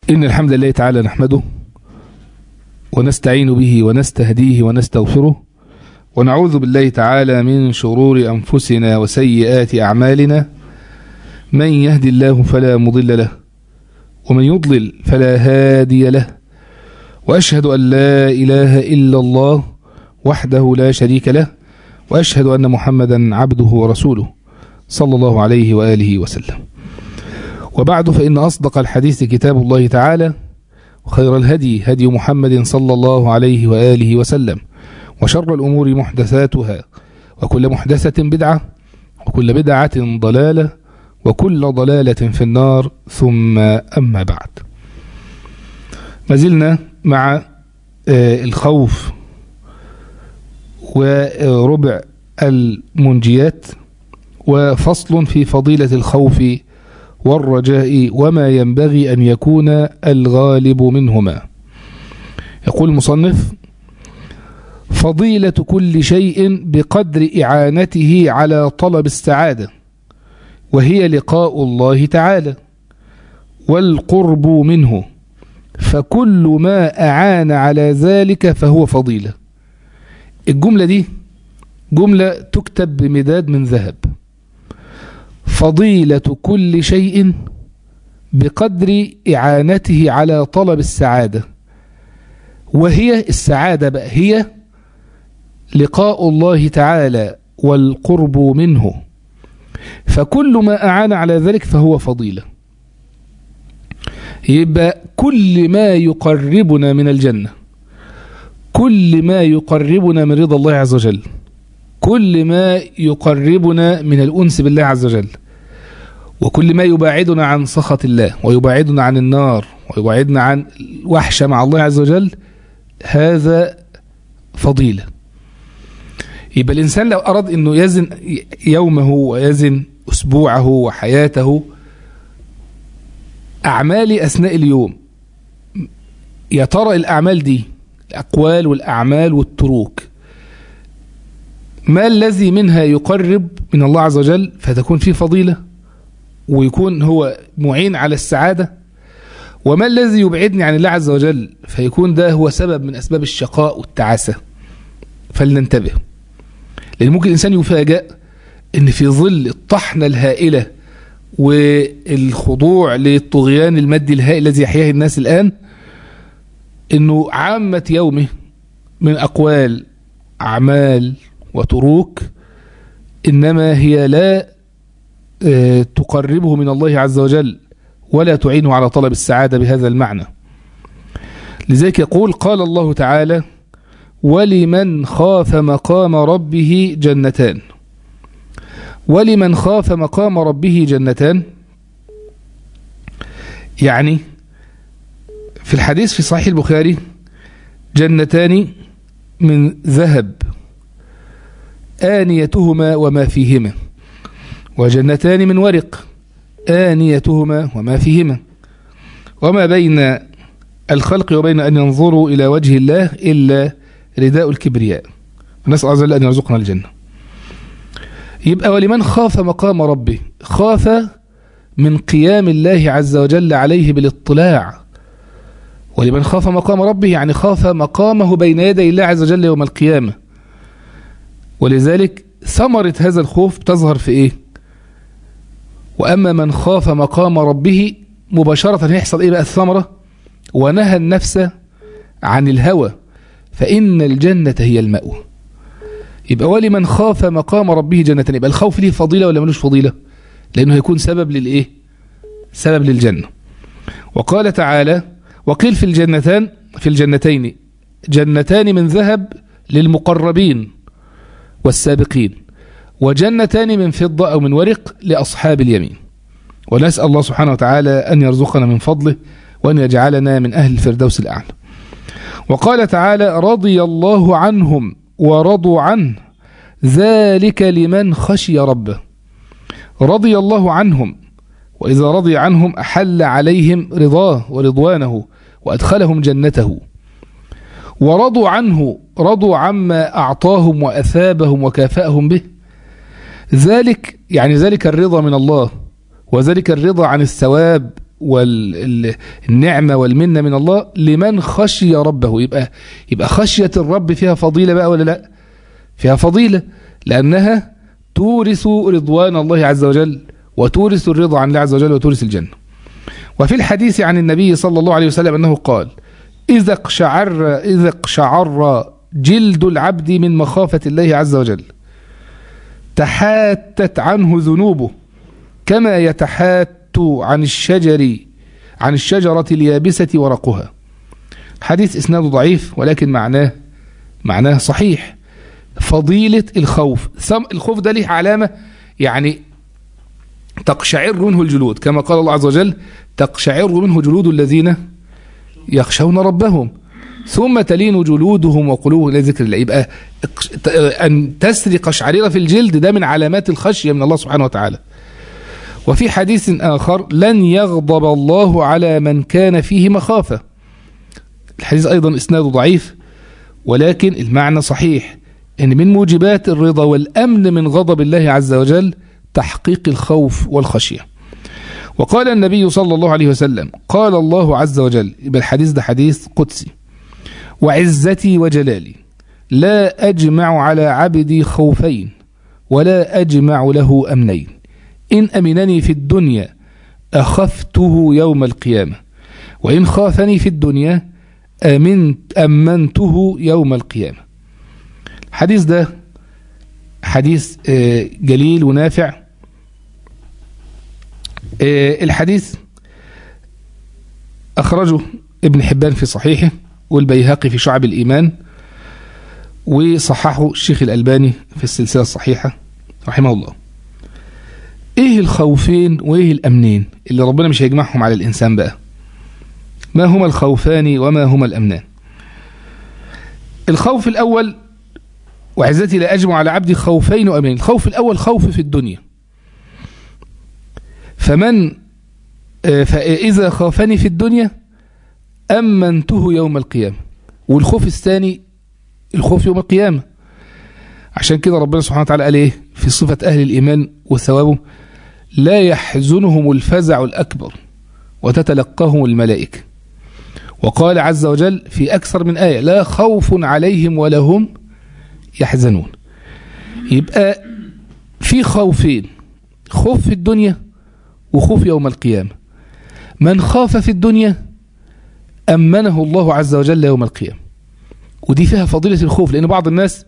إن الحمد لله تعالى نحمده ونستعين به ونستهديه ونستغفره ونعوذ بالله تعالى من شرور أنفسنا وسيئات أعمالنا من يهدي الله فلا مضل له ومن يضلل فلا هادي له وأشهد أن لا إله إلا الله وحده لا شريك له وأشهد أن محمدا عبده ورسوله صلى الله عليه وآله وسلم وبعد فإن أصدق الحديث كتاب الله تعالى وخير الهدي هدي محمد صلى الله عليه وآله وسلم وشر الأمور محدثاتها وكل محدثة بدعة وكل بدعة ضلالة وكل ضلالة في النار ثم أما بعد ما زلنا مع الخوف وربع المنجيات وفصل في فضيلة الخوف والرجاء وما ينبغي أن يكون الغالب منهما يقول المصنف فضيلة كل شيء بقدر إعانته على طلب السعادة وهي لقاء الله تعالى والقرب منه فكل ما أعان على ذلك فهو فضيلة الجملة دي جملة تكتب بمداد من ذهب فضيلة كل شيء بقدر إعانته على طلب السعادة وهي السعادة بقى هي لقاء الله تعالى والقرب منه فكل ما أعان على ذلك فهو فضيلة يبقى كل ما يقربنا من الجنة كل ما يقربنا من رضا الله عز وجل كل ما يقربنا من الأنس بالله عز وجل وكل ما يباعدنا عن سخط الله ويباعدنا عن النار ويباعدنا عن وحشة مع الله عز وجل هذا فضيلة يبقى الإنسان لو أراد أنه يزن يومه ويزن أسبوعه وحياته أعمالي أثناء اليوم يا ترى الأعمال دي الأقوال والأعمال والتروك ما الذي منها يقرب من الله عز وجل فتكون فيه فضيلة ويكون هو معين على السعادة وما الذي يبعدني عن الله عز وجل فيكون ده هو سبب من أسباب الشقاء والتعاسة فلننتبه لأن ممكن الإنسان يفاجأ أن في ظل الطحنة الهائلة والخضوع للطغيان المادي الهائل الذي يحياه الناس الآن أنه عامة يومه من أقوال أعمال وتروك إنما هي لا تقربه من الله عز وجل ولا تعينه على طلب السعادة بهذا المعنى لذلك يقول قال الله تعالى ولمن خاف مقام ربه جنتان ولمن خاف مقام ربه جنتان يعني في الحديث في صحيح البخاري جنتان من ذهب آنيتهما وما فيهما وجنتان من ورق آنيتهما وما فيهما وما بين الخلق وبين أن ينظروا إلى وجه الله إلا رداء الكبرياء نسأل عز وجل أن يرزقنا الجنة يبقى ولمن خاف مقام ربه خاف من قيام الله عز وجل عليه بالاطلاع ولمن خاف مقام ربه يعني خاف مقامه بين يدي الله عز وجل يوم القيامة ولذلك ثمرة هذا الخوف تظهر في ايه واما من خاف مقام ربه مباشرة هيحصل ايه بقى الثمرة ونهى النفس عن الهوى فإن الجنة هي المأوى يبقى ولمن خاف مقام ربه جنة يبقى الخوف ليه فضيلة ولا ملوش فضيلة لأنه هيكون سبب للإيه سبب للجنة وقال تعالى وقيل في الجنتان في الجنتين جنتان من ذهب للمقربين والسابقين وجنتان من فضة أو من ورق لأصحاب اليمين ونسأل الله سبحانه وتعالى أن يرزقنا من فضله وأن يجعلنا من أهل الفردوس الأعلى وقال تعالى رضي الله عنهم ورضوا عنه ذلك لمن خشي ربه رضي الله عنهم وإذا رضي عنهم أحل عليهم رضاه ورضوانه وأدخلهم جنته ورضوا عنه رضوا عما أعطاهم وأثابهم وكافأهم به ذلك يعني ذلك الرضا من الله وذلك الرضا عن الثواب والنعمة والمنة من الله لمن خشي ربه يبقى يبقى خشية الرب فيها فضيلة بقى ولا لا فيها فضيلة لأنها تورث رضوان الله عز وجل وتورث الرضا عن الله عز وجل وتورث الجنة وفي الحديث عن النبي صلى الله عليه وسلم أنه قال إذا اقشعر إذا اقشعر جلد العبد من مخافة الله عز وجل تحاتت عنه ذنوبه كما يتحات عن الشجر عن الشجرة اليابسة ورقها حديث إسناده ضعيف ولكن معناه معناه صحيح فضيلة الخوف الخوف ده ليه علامة يعني تقشعر منه الجلود كما قال الله عز وجل تقشعر منه جلود الذين يخشون ربهم ثم تلين جلودهم وقلوبهم الى ذكر الله يبقى ان تسري قشعريره في الجلد ده من علامات الخشيه من الله سبحانه وتعالى وفي حديث آخر لن يغضب الله على من كان فيه مخافة الحديث أيضا إسناده ضعيف ولكن المعنى صحيح أن من موجبات الرضا والأمن من غضب الله عز وجل تحقيق الخوف والخشية وقال النبي صلى الله عليه وسلم قال الله عز وجل يبقى الحديث ده حديث قدسي وعزتي وجلالي لا أجمع على عبدي خوفين ولا أجمع له أمنين إن أمنني في الدنيا أخفته يوم القيامة وإن خافني في الدنيا أمنت أمنته يوم القيامة الحديث ده حديث جليل ونافع الحديث أخرجه ابن حبان في صحيحه والبيهقي في شعب الإيمان وصححه الشيخ الألباني في السلسلة الصحيحة رحمه الله ايه الخوفين وايه الامنين اللي ربنا مش هيجمعهم على الانسان بقى ما هما الخوفان وما هما الامنان الخوف الاول وعزتي لا اجمع على عبدي خوفين وامنين الخوف الاول خوف في الدنيا فمن فاذا خافني في الدنيا امنته يوم القيامه والخوف الثاني الخوف يوم القيامه عشان كده ربنا سبحانه وتعالى قال ايه في صفه اهل الايمان وثوابه لا يحزنهم الفزع الأكبر وتتلقاهم الملائكة وقال عز وجل في أكثر من آية لا خوف عليهم ولا هم يحزنون يبقى في خوفين خوف في الدنيا وخوف يوم القيامة من خاف في الدنيا أمنه الله عز وجل يوم القيامة ودي فيها فضيلة الخوف لأن بعض الناس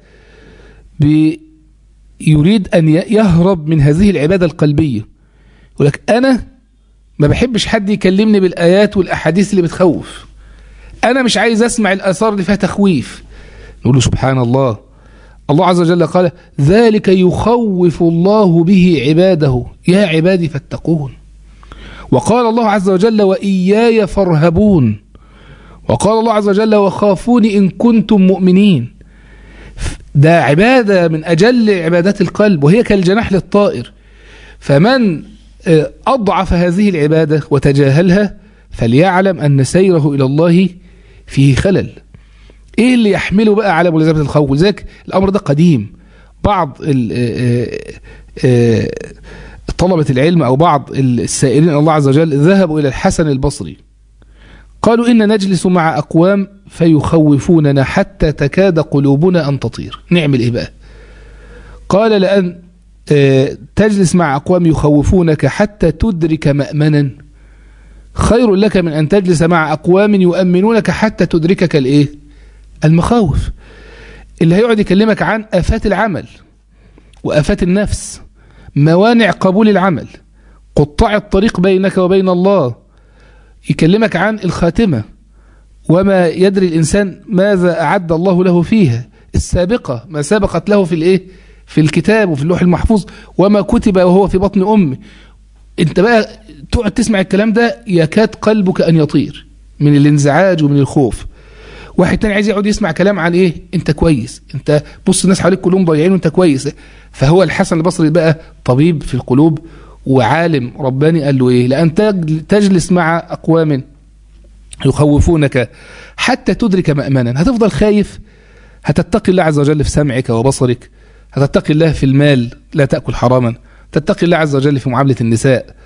يريد أن يهرب من هذه العبادة القلبية يقول لك أنا ما بحبش حد يكلمني بالآيات والأحاديث اللي بتخوف أنا مش عايز أسمع الآثار اللي فيها تخويف نقول له سبحان الله الله عز وجل قال ذلك يخوف الله به عباده يا عبادي فاتقون وقال الله عز وجل وإياي فارهبون وقال الله عز وجل وخافوني إن كنتم مؤمنين ده عبادة من أجل عبادات القلب وهي كالجناح للطائر فمن أضعف هذه العبادة وتجاهلها فليعلم أن سيره إلى الله فيه خلل إيه اللي يحمله بقى على ملازمة الخوف ولذلك الأمر ده قديم بعض طلبة العلم أو بعض السائلين الله عز وجل ذهبوا إلى الحسن البصري قالوا إن نجلس مع أقوام فيخوفوننا حتى تكاد قلوبنا أن تطير نعمل إيه بقى قال لأن تجلس مع أقوام يخوفونك حتى تدرك مأمنا خير لك من أن تجلس مع أقوام يؤمنونك حتى تدركك الإيه المخاوف اللي هيقعد يكلمك عن آفات العمل وآفات النفس موانع قبول العمل قطاع الطريق بينك وبين الله يكلمك عن الخاتمة وما يدري الإنسان ماذا أعد الله له فيها السابقة ما سبقت له في الإيه في الكتاب وفي اللوح المحفوظ وما كتب وهو في بطن أمه انت بقى تقعد تسمع الكلام ده يكاد قلبك أن يطير من الانزعاج ومن الخوف واحد تاني عايز يقعد يسمع كلام عن ايه انت كويس انت بص الناس حواليك كلهم ضايعين وانت كويس فهو الحسن البصري بقى طبيب في القلوب وعالم رباني قال له ايه لان تجلس مع اقوام يخوفونك حتى تدرك مأمنا هتفضل خايف هتتقي الله عز وجل في سمعك وبصرك هتتقي الله في المال لا تأكل حراما تتقي الله عز وجل في معاملة النساء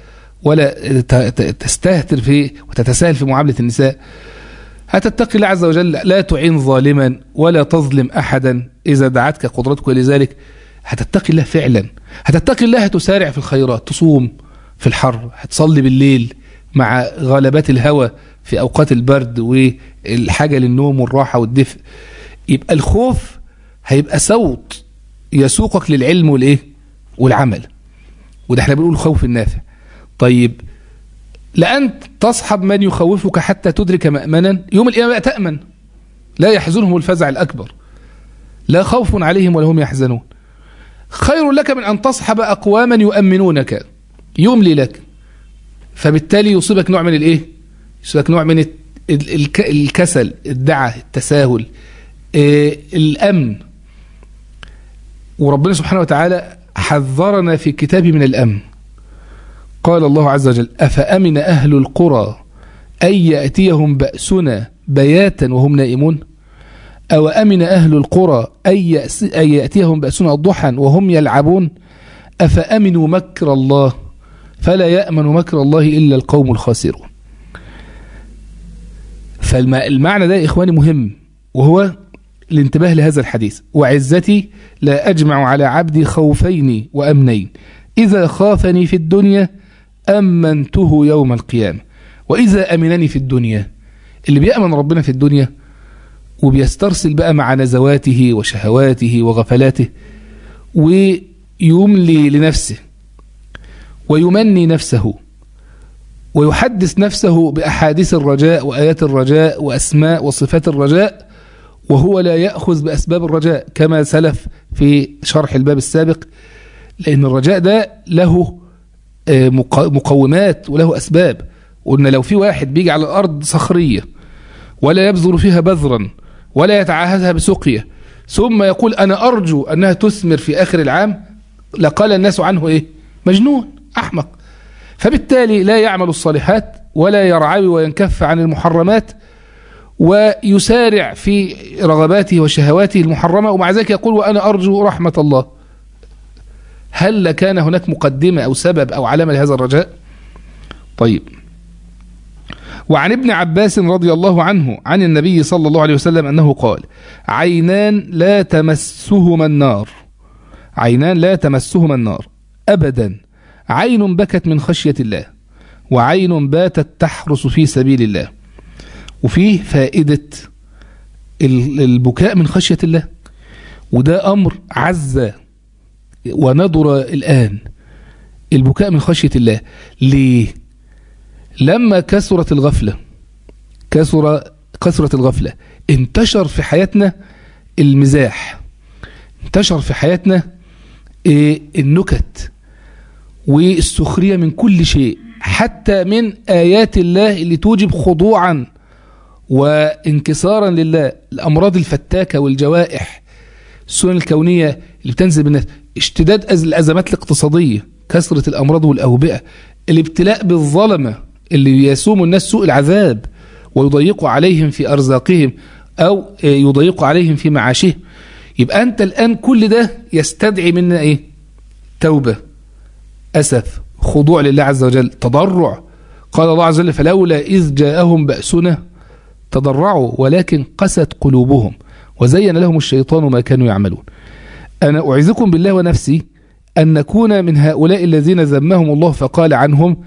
ولا ت- ت- تستهتر في وتتساهل في معاملة النساء هتتقي الله عز وجل لا تعين ظالما ولا تظلم أحدا إذا دعتك قدرتك لذلك هتتقي الله فعلا هتتقي الله هتسارع في الخيرات تصوم في الحر هتصلي بالليل مع غلبات الهوى في أوقات البرد والحاجة للنوم والراحة والدفء يبقى الخوف هيبقى صوت يسوقك للعلم والإيه والعمل وده احنا بنقول خوف النافع طيب لأن تصحب من يخوفك حتى تدرك مأمنا يوم القيامة بقى تأمن لا يحزنهم الفزع الأكبر لا خوف عليهم ولا هم يحزنون خير لك من أن تصحب أقواما يؤمنونك يملي لك فبالتالي يصيبك نوع من الإيه يصيبك نوع من الت- ال- الك- الكسل الدعة التساهل آه، الأمن وربنا سبحانه وتعالى حذرنا في كتابه من الأمن قال الله عز وجل أفأمن أهل القرى أن يأتيهم بأسنا بياتا وهم نائمون أو أمن أهل القرى أن يأس- أن يأتيهم بأسنا ضحى وهم يلعبون أفأمنوا مكر الله فلا يأمن مكر الله إلا القوم الخاسرون فالمعنى ده يا إخواني مهم وهو الانتباه لهذا الحديث وعزتي لا أجمع على عبدي خوفين وأمنين إذا خافني في الدنيا أمنته يوم القيامة وإذا أمنني في الدنيا اللي بيأمن ربنا في الدنيا وبيسترسل بقى مع نزواته وشهواته وغفلاته ويملي لنفسه ويمني نفسه ويحدث نفسه بأحاديث الرجاء وآيات الرجاء وأسماء وصفات الرجاء وهو لا يأخذ بأسباب الرجاء كما سلف في شرح الباب السابق لأن الرجاء ده له آه، مق- مقومات وله أسباب قلنا لو في واحد بيجي على الأرض صخرية ولا يبذر فيها بذرا ولا يتعهدها بسقية ثم يقول أنا أرجو أنها تثمر في آخر العام لقال الناس عنه إيه مجنون أحمق فبالتالي لا يعمل الصالحات ولا يرعوي وينكف عن المحرمات ويسارع في رغباته وشهواته المحرمة ومع ذلك يقول وأنا أرجو رحمة الله هل كان هناك مقدمة أو سبب أو علامة لهذا الرجاء طيب وعن ابن عباس رضي الله عنه عن النبي صلى الله عليه وسلم أنه قال عينان لا تمسهما النار عينان لا تمسهما النار أبدا عين بكت من خشية الله وعين باتت تحرس في سبيل الله وفيه فائدة ال- البكاء من خشية الله وده أمر عز وندر الآن البكاء من خشية الله ليه لما كثرت الغفلة كثر كثرت الغفلة انتشر في حياتنا المزاح انتشر في حياتنا إيه، النكت والسخرية من كل شيء حتى من آيات الله اللي توجب خضوعا وانكسارا لله الأمراض الفتاكة والجوائح السنن الكونية اللي بتنزل بالناس اشتداد أز- الأزمات الاقتصادية كثرة الأمراض والأوبئة الابتلاء بالظلمة اللي يسوم الناس سوء العذاب ويضيق عليهم في أرزاقهم أو آه، يضيق عليهم في معاشهم يبقى أنت الآن كل ده يستدعي منا إيه توبة أسف خضوع لله عز وجل تضرع قال الله عز وجل فلولا إذ جاءهم بأسنا تضرعوا ولكن قست قلوبهم وزين لهم الشيطان ما كانوا يعملون أنا أعيذكم بالله ونفسي أن نكون من هؤلاء الذين ذمهم الله فقال عنهم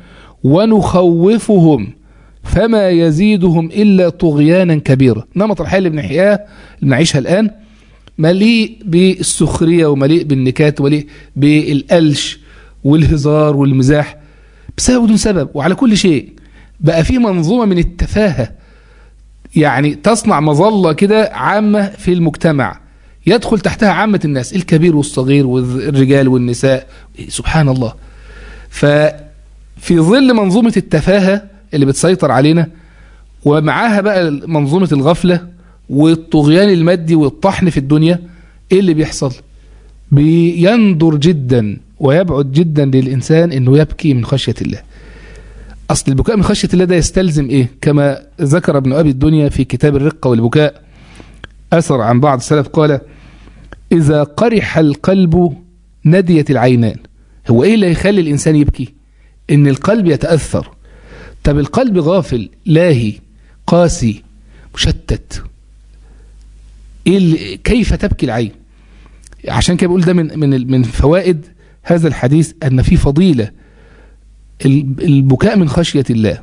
ونخوفهم فما يزيدهم إلا طغيانا كبيرا نمط الحياة اللي بنحياها اللي بنعيشها الآن مليء بالسخرية ومليء بالنكات ومليء بالقلش والهزار والمزاح بسبب بدون سبب وعلى كل شيء بقى في منظومة من التفاهة يعني تصنع مظلة كده عامة في المجتمع يدخل تحتها عامة الناس الكبير والصغير والرجال والنساء سبحان الله ففي ظل منظومة التفاهة اللي بتسيطر علينا ومعاها بقى منظومة الغفلة والطغيان المادي والطحن في الدنيا ايه اللي بيحصل بيندر جدا ويبعد جدا للإنسان انه يبكي من خشية الله أصل البكاء من خشية الله ده يستلزم إيه كما ذكر ابن أبي الدنيا في كتاب الرقة والبكاء أثر عن بعض السلف قال إذا قرح القلب نديت العينان هو إيه اللي يخلي الإنسان يبكي ان القلب يتأثر طب القلب غافل لاهي قاسي مشتت إيه اللي- كيف تبكي العين عشان كده بقول ده من من من فوائد هذا الحديث ان في فضيله ال- البكاء من خشيه الله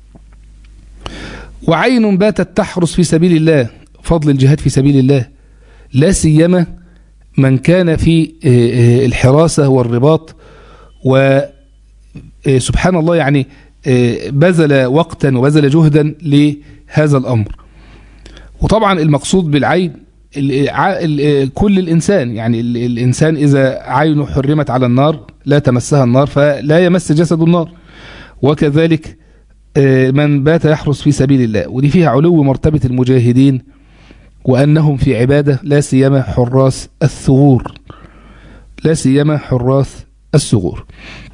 وعين باتت تحرس في سبيل الله فضل الجهاد في سبيل الله لا سيما من كان في آه، آه، الحراسه والرباط وسبحان الله يعني آه، بذل وقتا وبذل جهدا لهذا الامر وطبعا المقصود بالعين ال- ع- ال- كل الإنسان يعني ال- الإنسان إذا عينه حرمت على النار لا تمسها النار فلا يمس جسد النار وكذلك آه، من بات يحرس في سبيل الله ودي فيها علو مرتبة المجاهدين وأنهم في عبادة لا سيما حراس الثغور لا سيما حراس الثغور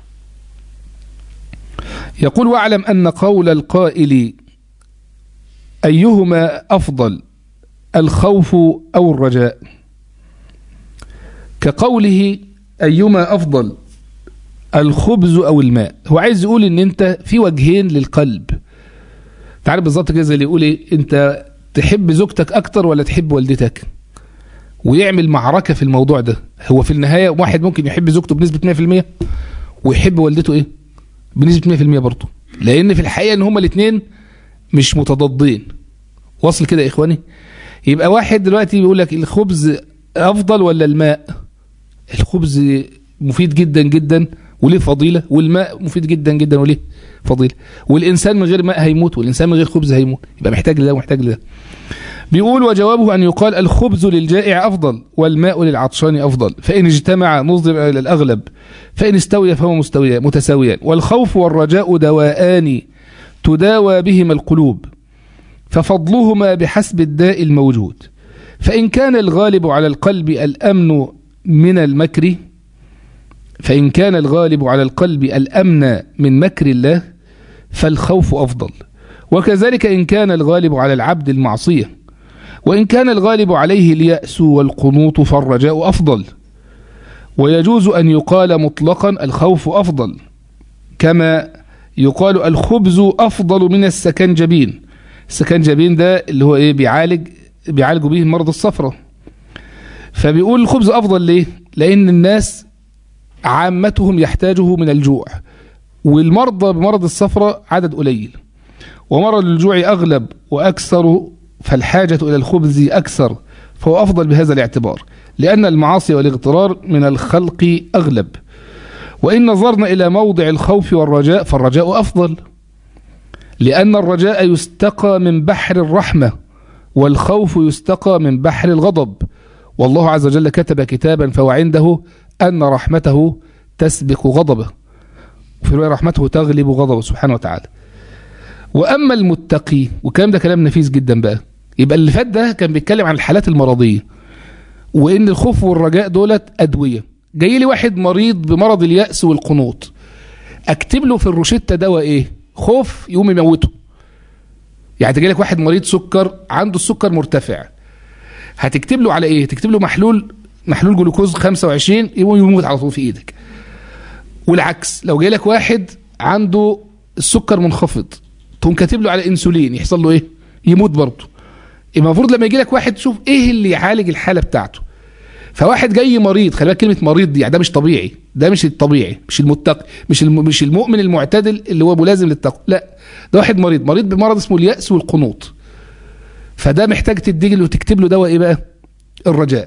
يقول واعلم أن قول القائل أيهما أفضل الخوف أو الرجاء كقوله أيما أفضل الخبز أو الماء هو عايز يقول إن أنت في وجهين للقلب تعرف بالظبط كده زي اللي يقول إيه أنت تحب زوجتك أكتر ولا تحب والدتك ويعمل معركة في الموضوع ده هو في النهاية واحد ممكن يحب زوجته بنسبة 100% ويحب والدته إيه بنسبة 100% برضه لأن في الحقيقة إن هما الاتنين مش متضادين واصل كده يا إخواني يبقى واحد دلوقتي بيقول لك الخبز افضل ولا الماء الخبز مفيد جدا جدا وليه فضيله والماء مفيد جدا جدا وليه فضيله والانسان من غير ماء هيموت والانسان من غير خبز هيموت يبقى محتاج لده ومحتاج لده بيقول وجوابه ان يقال الخبز للجائع افضل والماء للعطشان افضل فان اجتمع نظر الى الاغلب فان استوي فهو مستويا متساويان والخوف والرجاء دواءان تداوى بهما القلوب ففضلهما بحسب الداء الموجود فإن كان الغالب على القلب الأمن من المكر فإن كان الغالب على القلب الأمن من مكر الله فالخوف أفضل وكذلك إن كان الغالب على العبد المعصية وإن كان الغالب عليه اليأس والقنوط فالرجاء أفضل ويجوز أن يقال مطلقا الخوف أفضل كما يقال الخبز أفضل من السكنجبين السكنجبين ده اللي هو ايه بيعالج بيعالجوا بيه مرض الصفرة فبيقول الخبز افضل ليه لان الناس عامتهم يحتاجه من الجوع والمرضى بمرض الصفرة عدد قليل ومرض الجوع اغلب واكثر فالحاجة الى الخبز اكثر فهو افضل بهذا الاعتبار لان المعاصي والاغترار من الخلق اغلب وان نظرنا الى موضع الخوف والرجاء فالرجاء افضل لأن الرجاء يستقى من بحر الرحمة والخوف يستقى من بحر الغضب والله عز وجل كتب كتابا فهو عنده أن رحمته تسبق غضبه وفي رواية رحمته تغلب غضبه سبحانه وتعالى وأما المتقي وكلام ده كلام نفيس جدا بقى يبقى اللي فات ده كان بيتكلم عن الحالات المرضية وإن الخوف والرجاء دولت أدوية جاي لي واحد مريض بمرض اليأس والقنوط أكتب له في الروشتة دواء إيه خوف يقوم يموته يعني تجي لك واحد مريض سكر عنده السكر مرتفع هتكتب له على ايه تكتب له محلول محلول جلوكوز 25 يقوم يموت على طول في ايدك والعكس لو جاي لك واحد عنده السكر منخفض تقوم كاتب له على انسولين يحصل له ايه يموت برضه المفروض لما يجي لك واحد تشوف ايه اللي يعالج الحاله بتاعته فواحد جاي مريض خلي بالك كلمه مريض دي يعني ده مش طبيعي ده مش الطبيعي مش المتقي مش الم... مش المؤمن المعتدل اللي هو ملازم للتقوى لا ده واحد مريض مريض بمرض اسمه اليأس والقنوط فده محتاج تدي له وتكتب له دواء ايه بقى الرجاء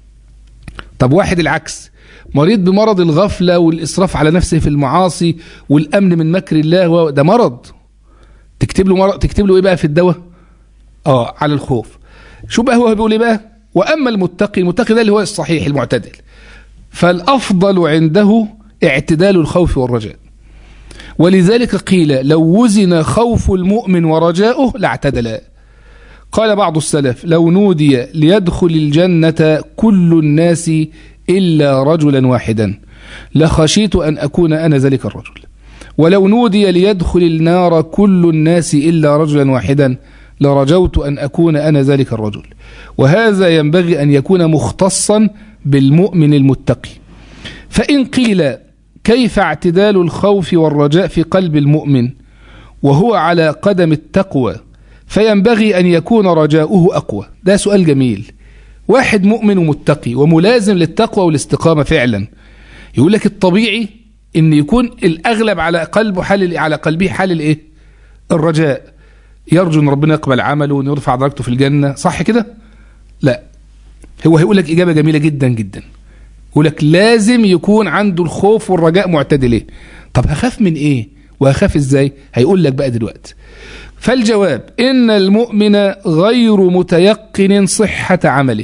طب واحد العكس مريض بمرض الغفلة والإسراف على نفسه في المعاصي والأمن من مكر الله ده مرض تكتب له مرض تكتب له ايه بقى في الدواء اه على الخوف شو بقى هو بيقول ايه بقى واما المتقي المتقي ده اللي هو الصحيح المعتدل فالافضل عنده اعتدال الخوف والرجاء ولذلك قيل لو وزن خوف المؤمن ورجاؤه لاعتدلا قال بعض السلف لو نودي ليدخل الجنة كل الناس إلا رجلا واحدا لخشيت أن أكون أنا ذلك الرجل ولو نودي ليدخل النار كل الناس إلا رجلا واحدا لرجوت أن أكون أنا ذلك الرجل وهذا ينبغي أن يكون مختصا بالمؤمن المتقي فإن قيل كيف اعتدال الخوف والرجاء في قلب المؤمن وهو على قدم التقوى فينبغي أن يكون رجاؤه أقوى ده سؤال جميل واحد مؤمن ومتقي وملازم للتقوى والاستقامة فعلا يقول لك الطبيعي ان يكون الاغلب على قلبه حال على قلبه حال الايه الرجاء يرجو ان ربنا يقبل عمله وان يرفع درجته في الجنه صح كده لا هو هيقول لك اجابه جميله جدا جدا يقول لك لازم يكون عنده الخوف والرجاء معتدلين طب هخاف من ايه وهخاف ازاي هيقول لك بقى دلوقتي فالجواب ان المؤمن غير متيقن صحه عمله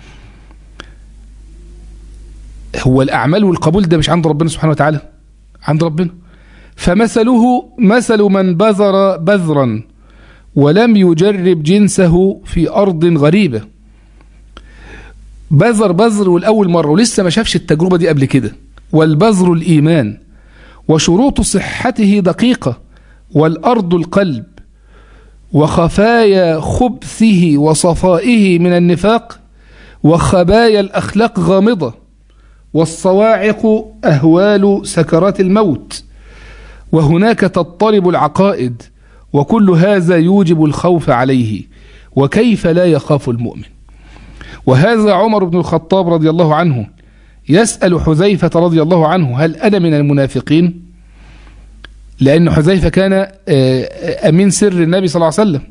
هو الأعمال والقبول ده مش عند ربنا سبحانه وتعالى عند ربنا فمثله مثل من بذر بذرا ولم يجرب جنسه في أرض غريبة بذر بذر والأول مرة ولسه ما شافش التجربة دي قبل كده والبذر الإيمان وشروط صحته دقيقة والأرض القلب وخفايا خبثه وصفائه من النفاق وخبايا الأخلاق غامضة والصواعق أهوال سكرات الموت وهناك تضطرب العقائد وكل هذا يوجب الخوف عليه وكيف لا يخاف المؤمن وهذا عمر بن الخطاب رضي الله عنه يسأل حذيفة رضي الله عنه هل أنا من المنافقين لأن حذيفة كان أمين سر النبي صلى الله عليه وسلم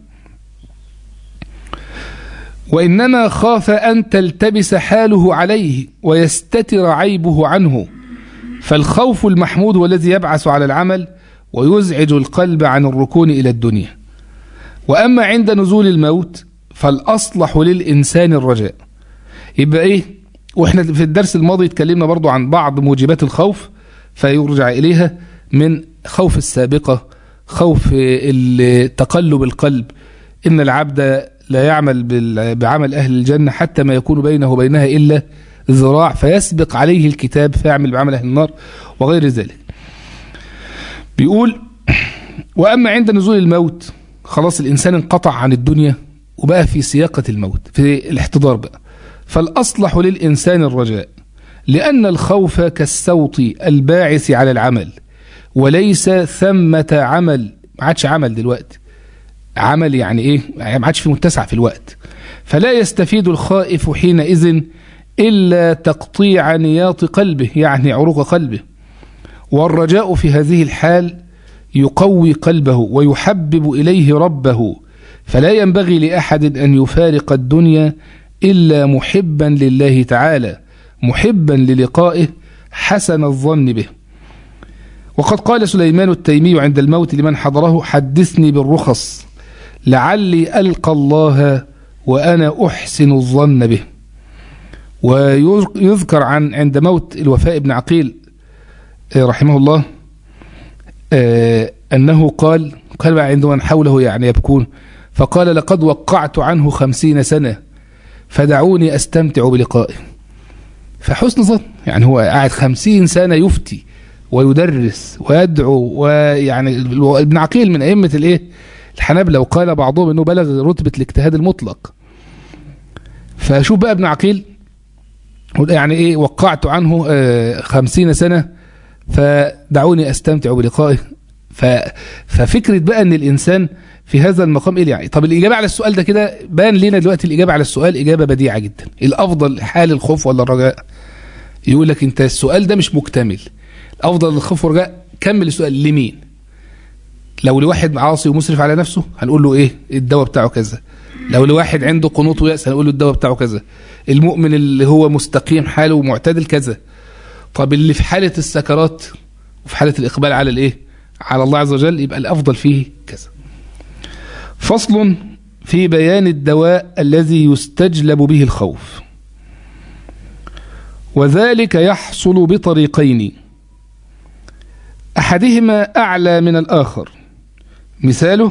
وإنما خاف أن تلتبس حاله عليه ويستتر عيبه عنه فالخوف المحمود والذي يبعث على العمل ويزعج القلب عن الركون إلى الدنيا وأما عند نزول الموت فالأصلح للإنسان الرجاء يبقى إيه وإحنا في الدرس الماضي اتكلمنا برضو عن بعض موجبات الخوف فيرجع إليها من خوف السابقة خوف تقلب القلب إن العبد لا يعمل بعمل أهل الجنة حتى ما يكون بينه وبينها إلا ذراع فيسبق عليه الكتاب فيعمل بعمل أهل النار وغير ذلك بيقول وأما عند نزول الموت خلاص الإنسان انقطع عن الدنيا وبقى في سياقة الموت في الاحتضار بقى فالأصلح للإنسان الرجاء لأن الخوف كالصوت الباعث على العمل وليس ثمة عمل ما عادش عمل دلوقتي عمل يعني ايه يعني ما عادش في متسع في الوقت فلا يستفيد الخائف حينئذ إلا تقطيع نياط قلبه يعني عروق قلبه والرجاء في هذه الحال يقوي قلبه ويحبب إليه ربه فلا ينبغي لأحد أن يفارق الدنيا إلا محبا لله تعالى محبا للقائه حسن الظن به وقد قال سليمان التيمي عند الموت لمن حضره حدثني بالرخص لعلي ألقى الله وأنا أحسن الظن به ويذكر عن عند موت الوفاء بن عقيل رحمه الله أنه قال قال بقى عند من حوله يعني يبكون فقال لقد وقعت عنه خمسين سنة فدعوني أستمتع بلقائه فحسن ظن يعني هو قاعد خمسين سنة يفتي ويدرس ويدعو ويعني ابن عقيل من أئمة الإيه الحنابلة وقال بعضهم أنه بلغ رتبة الاجتهاد المطلق فشوف بقى ابن عقيل يعني إيه وقعت عنه خمسين سنة فدعوني أستمتع بلقائه ففكرة بقى أن الإنسان في هذا المقام إيه يعني طب الإجابة على السؤال ده كده بان لنا دلوقتي الإجابة على السؤال إجابة بديعة جدا الأفضل حال الخوف ولا الرجاء يقول لك أنت السؤال ده مش مكتمل الأفضل الخوف والرجاء كمل السؤال لمين لو لواحد عاصي ومسرف على نفسه هنقول له ايه الدواء بتاعه كذا لو لواحد عنده قنوط ويأس هنقول له الدواء بتاعه كذا المؤمن اللي هو مستقيم حاله ومعتدل كذا طب اللي في حالة السكرات وفي حالة الإقبال على الايه على الله عز وجل يبقى الأفضل فيه كذا فصل في بيان الدواء الذي يستجلب به الخوف وذلك يحصل بطريقين أحدهما أعلى من الآخر مثاله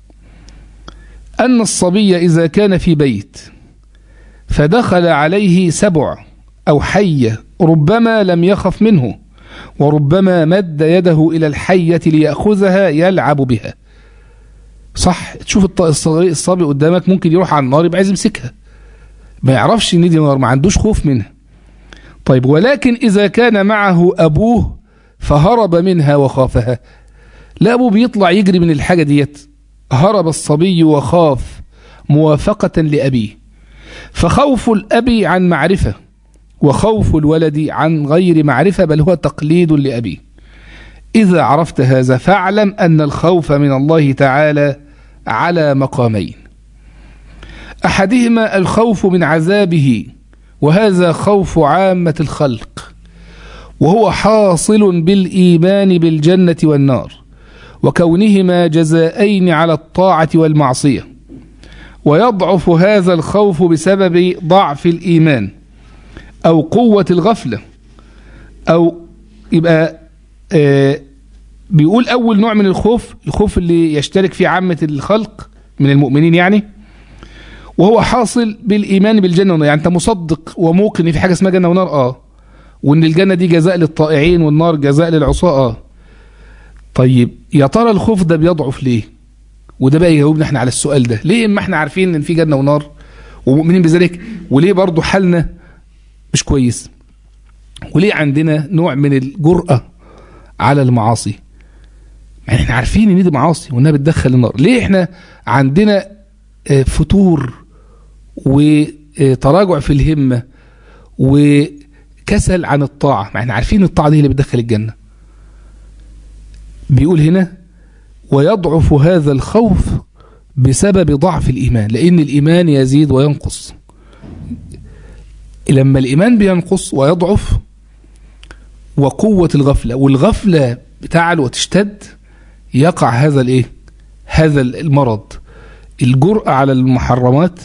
أن الصبي إذا كان في بيت فدخل عليه سبع أو حية ربما لم يخف منه وربما مد يده إلى الحية ليأخذها يلعب بها صح تشوف الصبي قدامك ممكن يروح على النار يبقى عايز يمسكها ما يعرفش ان دي نار ما عندوش خوف منها طيب ولكن إذا كان معه أبوه فهرب منها وخافها لا أبوه بيطلع يجري من الحاجة ديت هرب الصبي وخاف موافقة لأبيه فخوف الأب عن معرفة وخوف الولد عن غير معرفة بل هو تقليد لأبيه إذا عرفت هذا فاعلم أن الخوف من الله تعالى على مقامين أحدهما الخوف من عذابه وهذا خوف عامة الخلق وهو حاصل بالإيمان بالجنة والنار وكونهما جزائين على الطاعة والمعصية ويضعف هذا الخوف بسبب ضعف الإيمان أو قوة الغفلة أو يبقى آه بيقول أول نوع من الخوف الخوف اللي يشترك فيه عامة الخلق من المؤمنين يعني وهو حاصل بالإيمان بالجنة والنار يعني أنت مصدق وموقن إن في حاجة اسمها جنة ونار آه وإن الجنة دي جزاء للطائعين والنار جزاء للعصاة آه طيب يا ترى الخوف ده بيضعف ليه وده بقى يجاوبنا احنا على السؤال ده ليه اما احنا عارفين ان في جنة ونار ومؤمنين بذلك وليه برضو حالنا مش كويس وليه عندنا نوع من الجرأة على المعاصي يعني احنا عارفين ان دي معاصي وانها بتدخل النار ليه احنا عندنا فتور وتراجع في الهمة وكسل عن الطاعة ما احنا عارفين الطاعة دي اللي بتدخل الجنة بيقول هنا ويضعف هذا الخوف بسبب ضعف الإيمان لأن الإيمان يزيد وينقص لما الإيمان بينقص ويضعف وقوة الغفلة والغفلة بتعلو وتشتد يقع هذا الايه هذا المرض الجرأة على المحرمات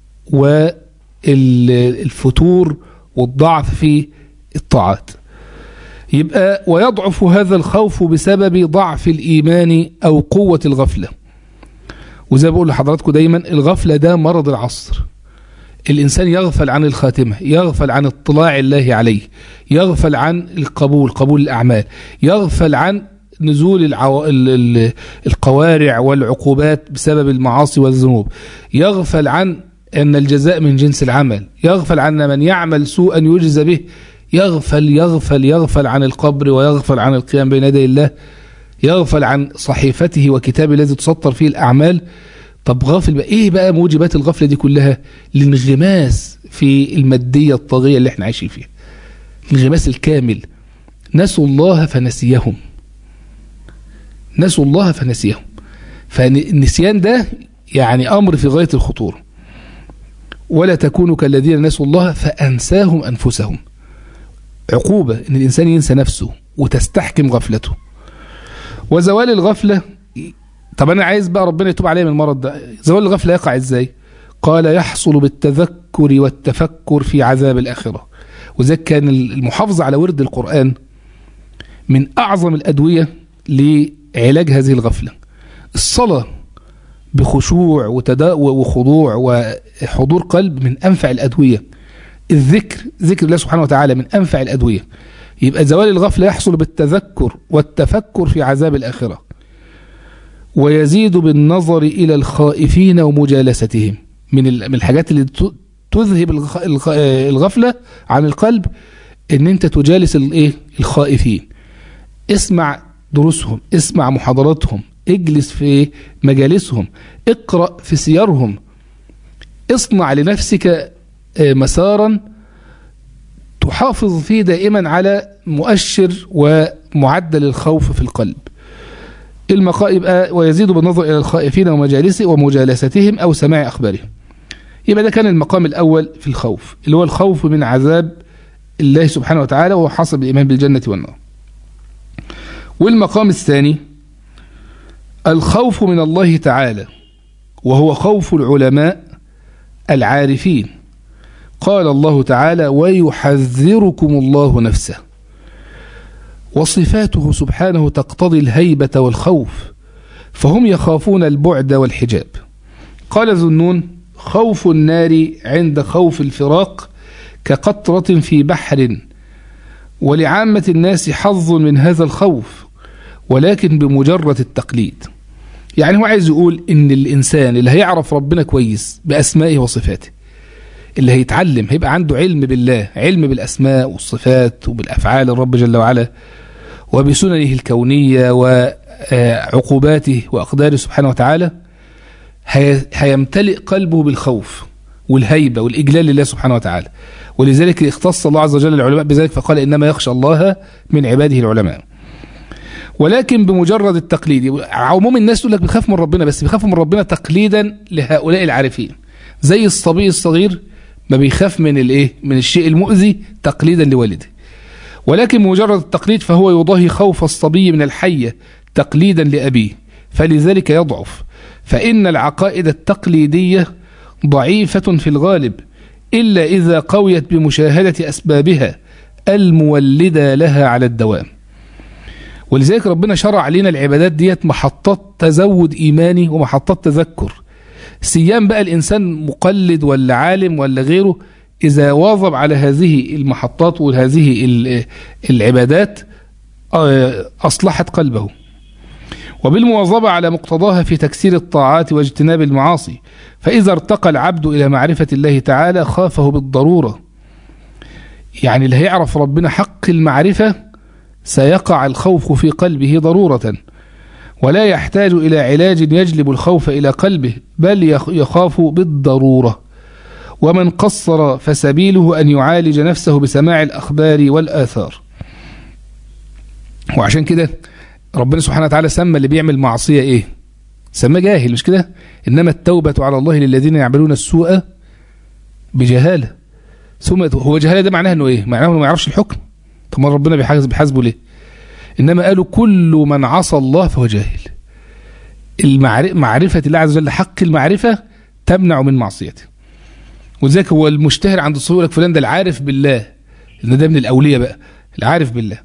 والفتور والضعف في الطاعات يبقى ويضعف هذا الخوف بسبب ضعف الإيمان أو قوة الغفلة وزي بقول لحضراتكم دايما الغفلة ده مرض العصر الإنسان يغفل عن الخاتمة يغفل عن اطلاع الله عليه يغفل عن القبول قبول الأعمال يغفل عن نزول العو... ال... ال... القوارع والعقوبات بسبب المعاصي والذنوب يغفل عن أن الجزاء من جنس العمل يغفل عن من يعمل سوءا يجزى به يغفل يغفل يغفل عن القبر ويغفل عن القيام بين يدي الله يغفل عن صحيفته وكتابه الذي تسطر فيه الأعمال طب غافل بقى ايه بقى موجبات الغفلة دي كلها الانغماس في المادية الطاغية اللي احنا عايشين فيها الانغماس الكامل نسوا الله فنسيهم نسوا الله فنسيهم فالنسيان ده يعني أمر في غاية الخطورة ولا تكونوا كالذين نسوا الله فأنساهم أنفسهم عقوبة ان الإنسان ينسى نفسه وتستحكم غفلته وزوال الغفلة طب أنا عايز بقى ربنا يتوب عليه من المرض ده زوال الغفلة يقع إزاي قال يحصل بالتذكر والتفكر في عذاب الآخرة وذلك كان المحافظة على ورد القرآن من أعظم الأدوية لعلاج هذه الغفلة الصلاة بخشوع وخضوع وحضور قلب من أنفع الأدوية الذكر ذكر الله سبحانه وتعالى من أنفع الأدوية يبقى زوال الغفلة يحصل بالتذكر والتفكر في عذاب الآخرة ويزيد بالنظر إلى الخائفين ومجالستهم من من الحاجات اللي تذهب الغفلة عن القلب ان انت تجالس الايه الخائفين اسمع دروسهم اسمع محاضراتهم اجلس في مجالسهم اقرأ في سيرهم اصنع لنفسك مسارا تحافظ فيه دائما على مؤشر ومعدل الخوف في القلب المقام يبقى ويزيد بالنظر إلى الخائفين ومجالسه ومجالستهم أو سماع أخبارهم يبقى ده كان المقام الأول في الخوف اللي هو الخوف من عذاب الله سبحانه وتعالى وهو حصل بالإيمان بالجنة والنار والمقام الثاني الخوف من الله تعالى وهو خوف العلماء العارفين قال الله تعالى ويحذركم الله نفسه وصفاته سبحانه تقتضي الهيبة والخوف فهم يخافون البعد والحجاب قال ذنون خوف النار عند خوف الفراق كقطرة في بحر ولعامة الناس حظ من هذا الخوف ولكن بمجرد التقليد يعني هو عايز يقول ان الانسان اللي هيعرف ربنا كويس باسمائه وصفاته اللي هيتعلم هيبقى عنده علم بالله علم بالاسماء والصفات وبالافعال الرب جل وعلا وبسننه الكونية وعقوباته وأقداره سبحانه وتعالى هيمتلئ قلبه بالخوف والهيبة والإجلال لله سبحانه وتعالى ولذلك اختص الله عز وجل العلماء بذلك فقال إنما يخشى الله من عباده العلماء ولكن بمجرد التقليد عموم الناس تقول لك بيخاف من ربنا بس بيخاف من ربنا تقليدا لهؤلاء العارفين زي الصبي الصغير ما بيخاف من الايه من الشيء المؤذي تقليدا لوالده ولكن بمجرد التقليد فهو يضاهي خوف الصبي من الحية تقليدا لأبيه فلذلك يضعف فإن العقائد التقليدية ضعيفة في الغالب إلا إذا قويت بمشاهدة أسبابها المولدة لها على الدوام ولذلك ربنا شرع لنا العبادات ديت محطات تزود إيماني ومحطات تذكر سيام بقى الإنسان مقلد ولا عالم ولا غيره إذا واظب على هذه المحطات وهذه العبادات أصلحت قلبه وبالمواظبة على مقتضاها في تكسير الطاعات واجتناب المعاصي فإذا ارتقى العبد إلى معرفة الله تعالى خافه بالضرورة يعني اللي هيعرف ربنا حق المعرفة سيقع الخوف في قلبه ضرورة ولا يحتاج إلى علاج يجلب الخوف إلى قلبه بل يخاف بالضرورة ومن قصر فسبيله أن يعالج نفسه بسماع الأخبار والآثار وعشان كده ربنا سبحانه وتعالى سمى اللي بيعمل معصية إيه سمى جاهل مش كده إنما التوبة على الله للذين يعملون السوء بجهالة ثم هو جهالة ده معناه إنه إيه معناه إنه ما يعرفش الحكم طب ما ربنا بيحاسب بيحاسبه ليه إنما قالوا كل من عصى الله فهو جاهل معرفة الله عز وجل حق المعرفة تمنع من معصيته ولذلك هو المشتهر عند الصوفيه يقول لك فلان ده العارف بالله ان ده من الاولياء بقى العارف بالله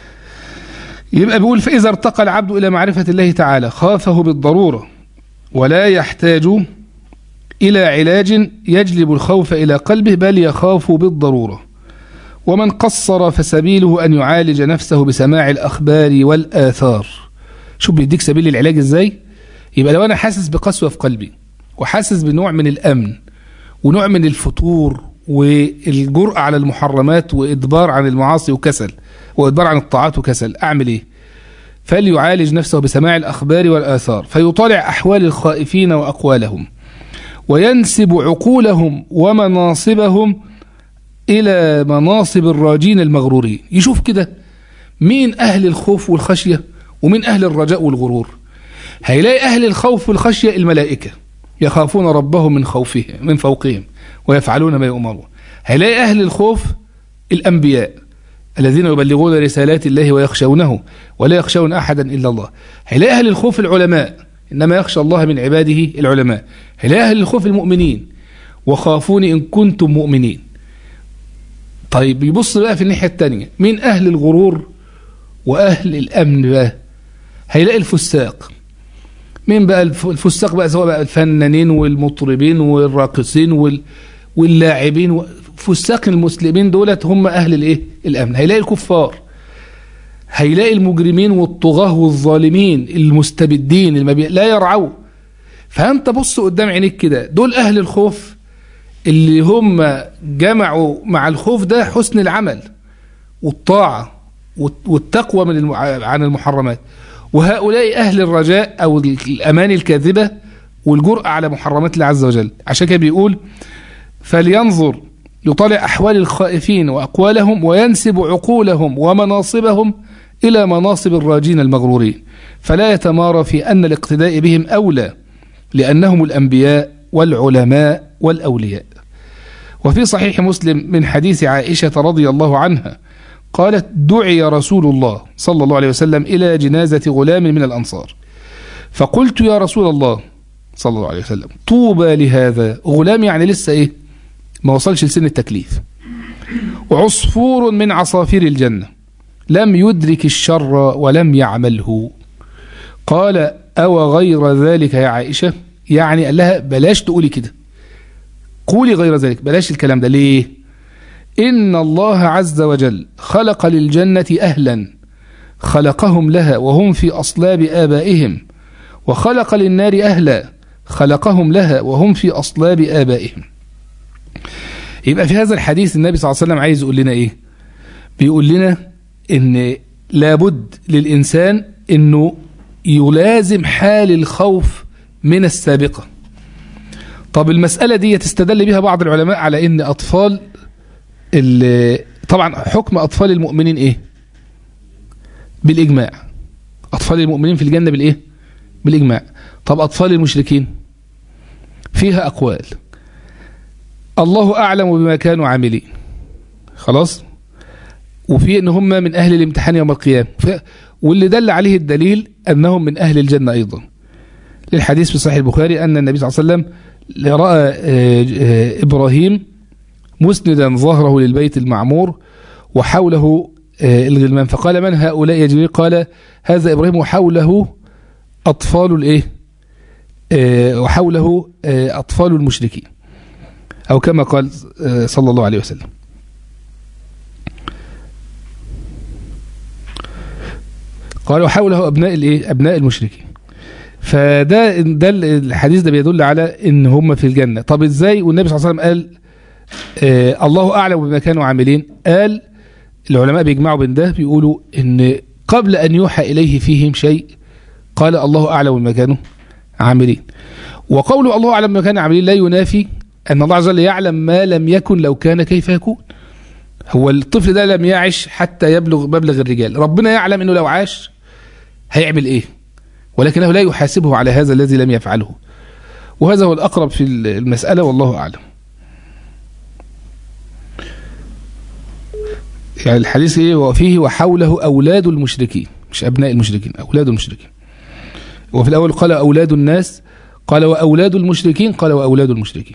يبقى بيقول فاذا ارتقى العبد الى معرفه الله تعالى خافه بالضروره ولا يحتاج الى علاج يجلب الخوف الى قلبه بل يخاف بالضروره ومن قصر فسبيله ان يعالج نفسه بسماع الاخبار والاثار شوف بيديك سبيل العلاج ازاي يبقى لو انا حاسس بقسوه في قلبي وحاسس بنوع من الامن ونوع من الفتور والجرأة على المحرمات وإدبار عن المعاصي وكسل وإدبار عن الطاعات وكسل أعمل إيه فليعالج نفسه بسماع الأخبار والآثار فيطالع أحوال الخائفين وأقوالهم وينسب عقولهم ومناصبهم إلى مناصب الراجين المغرورين يشوف كده مين أهل الخوف والخشية ومين أهل الرجاء والغرور هيلاقي أهل الخوف والخشية الملائكة يخافون ربهم من خوفهم من فوقهم ويفعلون ما يؤمرون هيلاقي أهل الخوف الأنبياء الذين يبلغون رسالات الله ويخشونه ولا يخشون أحدا إلا الله هيلاقي أهل الخوف العلماء إنما يخشى الله من عباده العلماء هيلاقي أهل الخوف المؤمنين وخافوني إن كنتم مؤمنين طيب يبص بقى في الناحية التانية مين أهل الغرور وأهل الأمن بقى هيلاقي الفساق مين بقى الفساق بقى سواء بقى الفنانين والمطربين والراقصين وال... واللاعبين فساق المسلمين دولت هم اهل الايه الامن هيلاقي الكفار هيلاقي المجرمين والطغاة والظالمين المستبدين اللي بي... لا يرعوا فانت بص قدام عينيك كده دول اهل الخوف اللي هم جمعوا مع الخوف ده حسن العمل والطاعة والتقوى من الم... عن المحرمات وهؤلاء أهل الرجاء أو الأمان الكاذبة والجرأة على محرمات الله عز وجل عشان كده بيقول فلينظر يطالع أحوال الخائفين وأقوالهم وينسب عقولهم ومناصبهم إلى مناصب الراجين المغرورين فلا يتمارى في أن الاقتداء بهم أولى لأنهم الأنبياء والعلماء والأولياء وفي صحيح مسلم من حديث عائشة رضي الله عنها قالت دعي رسول الله صلى الله عليه وسلم إلى جنازة غلام من الأنصار فقلت يا رسول الله صلى الله عليه وسلم طوبى لهذا غلام يعني لسه إيه ما وصلش لسن التكليف وعصفور من عصافير الجنة لم يدرك الشر ولم يعمله قال أو غير ذلك يا عائشة يعني قال لها بلاش تقولي كده قولي غير ذلك بلاش الكلام ده ليه إن الله عز وجل خلق للجنة أهلا خلقهم لها وهم في أصلاب آبائهم وخلق للنار أهلا خلقهم لها وهم في أصلاب آبائهم يبقى في هذا الحديث النبي صلى الله عليه وسلم عايز يقول لنا إيه بيقول لنا إن لابد للإنسان أنه يلازم حال الخوف من السابقة طب المسألة دي تستدل بها بعض العلماء على أن أطفال ال- طبعا حكم أطفال المؤمنين إيه بالإجماع أطفال المؤمنين في الجنة بالإيه بالإجماع طب أطفال المشركين فيها أقوال الله أعلم بما كانوا عاملين خلاص وفي ان هم من اهل الامتحان يوم القيامه ف... واللي دل عليه الدليل انهم من اهل الجنه ايضا للحديث في صحيح البخاري ان النبي صلى الله عليه وسلم راى آه، آه، ابراهيم مسندا ظهره للبيت المعمور وحوله آه، الغلمان فقال من هؤلاء يا جبريل قال هذا ابراهيم وحوله اطفال الايه آه، وحوله آه، اطفال المشركين او كما قال آه، صلى الله عليه وسلم قال وحوله ابناء الايه ابناء المشركين فده ده الحديث ده بيدل على ان هم في الجنه طب ازاي والنبي صلى الله عليه وسلم قال آه الله اعلم بما كانوا عاملين قال العلماء بيجمعوا بين ده بيقولوا ان قبل ان يوحى اليه فيهم شيء قال الله اعلم بما كانوا عاملين وقوله الله اعلم بما كانوا عاملين لا ينافي ان الله عز وجل يعلم ما لم يكن لو كان كيف يكون هو الطفل ده لم يعش حتى يبلغ مبلغ الرجال ربنا يعلم انه لو عاش هيعمل ايه ولكنه لا يحاسبه على هذا الذي لم يفعله وهذا هو الأقرب في المسألة والله أعلم يعني الحديث ايه وفيه وحوله أولاد المشركين مش أبناء المشركين أولاد المشركين وفي الأول قال أولاد الناس قال وأولاد المشركين قال وأولاد المشركين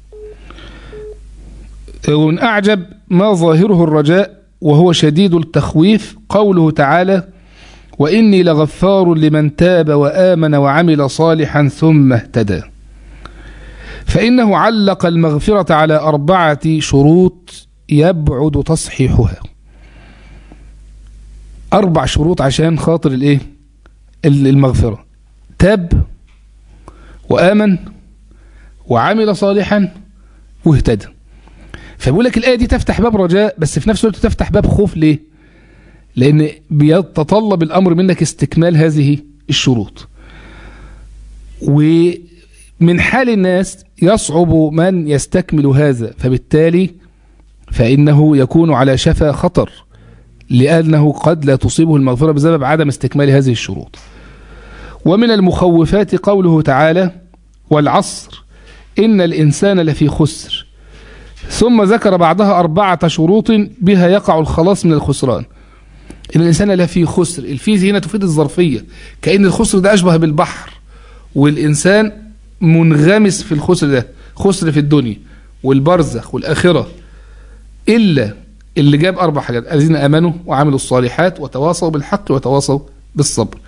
ومن أعجب ما ظاهره الرجاء وهو شديد التخويف قوله تعالى وإني لغفار لمن تاب وآمن وعمل صالحا ثم اهتدى فإنه علق المغفرة على أربعة شروط يبعد تصحيحها أربع شروط عشان خاطر الإيه المغفرة تاب وآمن وعمل صالحا واهتدى فبيقول لك الآية دي تفتح باب رجاء بس في نفس الوقت تفتح باب خوف ليه لأن بيتطلب الأمر منك استكمال هذه الشروط ومن حال الناس يصعب من يستكمل هذا فبالتالي فإنه يكون على شفا خطر لأنه قد لا تصيبه المغفرة بسبب عدم استكمال هذه الشروط ومن المخوفات قوله تعالى والعصر إن الإنسان لفي خسر ثم ذكر بعدها أربعة شروط بها يقع الخلاص من الخسران إن الإنسان لفي خسر الفيز هنا تفيد الظرفية كأن الخسر ده أشبه بالبحر والإنسان منغمس في الخسر ده خسر في الدنيا والبرزخ والآخرة إلا اللي جاب أربع حاجات الذين آمنوا وعملوا الصالحات وتواصوا بالحق وتواصوا بالصبر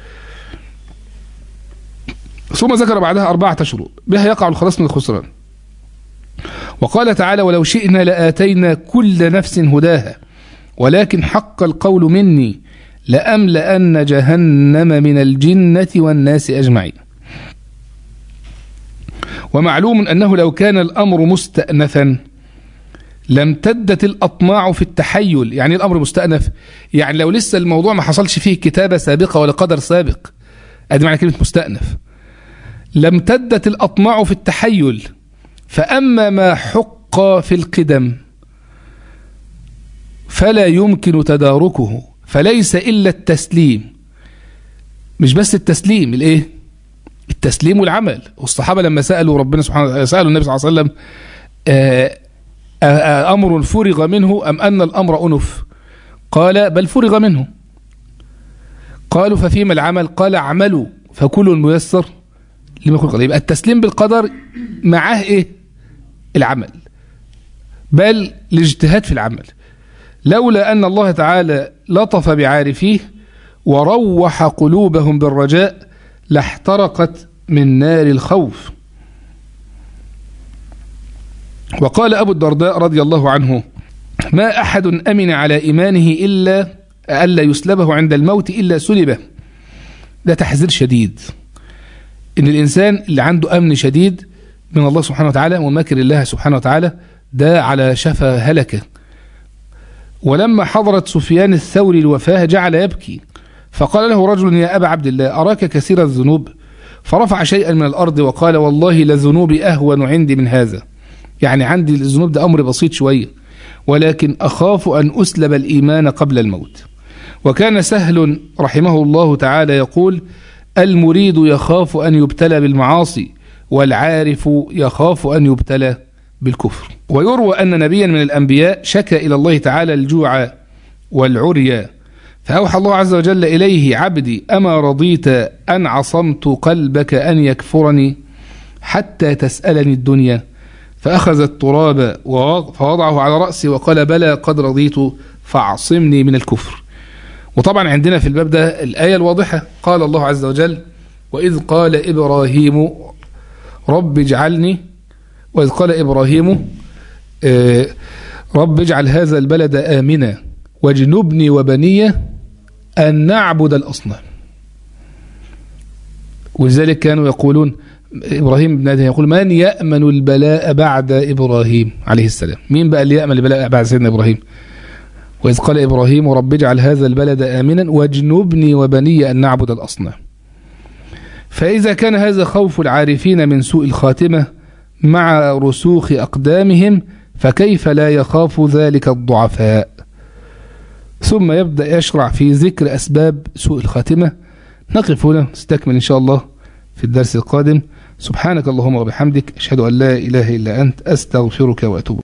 ثم ذكر بعدها أربعة شروط بها يقع الخلاص من الخسران وقال تعالى ولو شئنا لآتينا كل نفس هداها ولكن حق القول مني لأملأن جهنم من الجنة والناس أجمعين ومعلوم أنه لو كان الأمر مستأنفا لم تدت الأطماع في التحيل يعني الأمر مستأنف يعني لو لسه الموضوع ما حصلش فيه كتابة سابقة ولا قدر سابق أدي معنى كلمة مستأنف لم تدت الأطماع في التحيل فأما ما حق في القدم فلا يمكن تداركه فليس إلا التسليم مش بس التسليم الايه التسليم والعمل والصحابة لما سألوا ربنا سبحانه سألوا النبي صلى الله عليه وسلم أمر فرغ منه أم أن الأمر أنف قال بل فرغ منه قالوا ففيما العمل قال اعملوا فكل ميسر لما خلق يبقى التسليم بالقدر معاه ايه العمل بل الاجتهاد في العمل لولا أن الله تعالى لطف بعارفيه وروح قلوبهم بالرجاء لاحترقت من نار الخوف وقال أبو الدرداء رضي الله عنه ما أحد أمن على إيمانه إلا ألا يسلبه عند الموت إلا سلبه ده تحذير شديد إن الإنسان اللي عنده أمن شديد من الله سبحانه وتعالى ومكر الله سبحانه وتعالى ده على شفا هلكه ولما حضرت سفيان الثوري الوفاة جعل يبكي فقال له رجل يا أبا عبد الله أراك كثير الذنوب فرفع شيئا من الأرض وقال والله لذنوبي أهون عندي من هذا يعني عندي الذنوب ده أمر بسيط شوية ولكن أخاف أن أسلب الإيمان قبل الموت وكان سهل رحمه الله تعالى يقول المريد يخاف أن يبتلى بالمعاصي والعارف يخاف أن يبتلى بالكفر ويروى أن نبيا من الأنبياء شكى إلى الله تعالى الجوع والعريا فأوحى الله عز وجل إليه عبدي أما رضيت أن عصمت قلبك أن يكفرني حتى تسألني الدنيا فأخذ التراب فوضعه على رأسي وقال بلى قد رضيت فاعصمني من الكفر وطبعا عندنا في الباب ده الآية الواضحة قال الله عز وجل وإذ قال إبراهيم رب اجعلني وإذ قال إبراهيم رب اجعل هذا البلد آمنا واجنبني وبني أن نعبد الأصنام ولذلك كانوا يقولون إبراهيم بن آدم يقول من يأمن البلاء بعد إبراهيم عليه السلام مين بقى اللي يأمن البلاء بعد سيدنا إبراهيم وإذ قال إبراهيم رب اجعل هذا البلد آمنا واجنبني وبني أن نعبد الأصنام فإذا كان هذا خوف العارفين من سوء الخاتمة مع رسوخ أقدامهم فكيف لا يخاف ذلك الضعفاء ثم يبدأ يشرع في ذكر أسباب سوء الخاتمة نقف هنا نستكمل إن شاء الله في الدرس القادم سبحانك اللهم وبحمدك أشهد أن لا إله إلا أنت أستغفرك وأتوب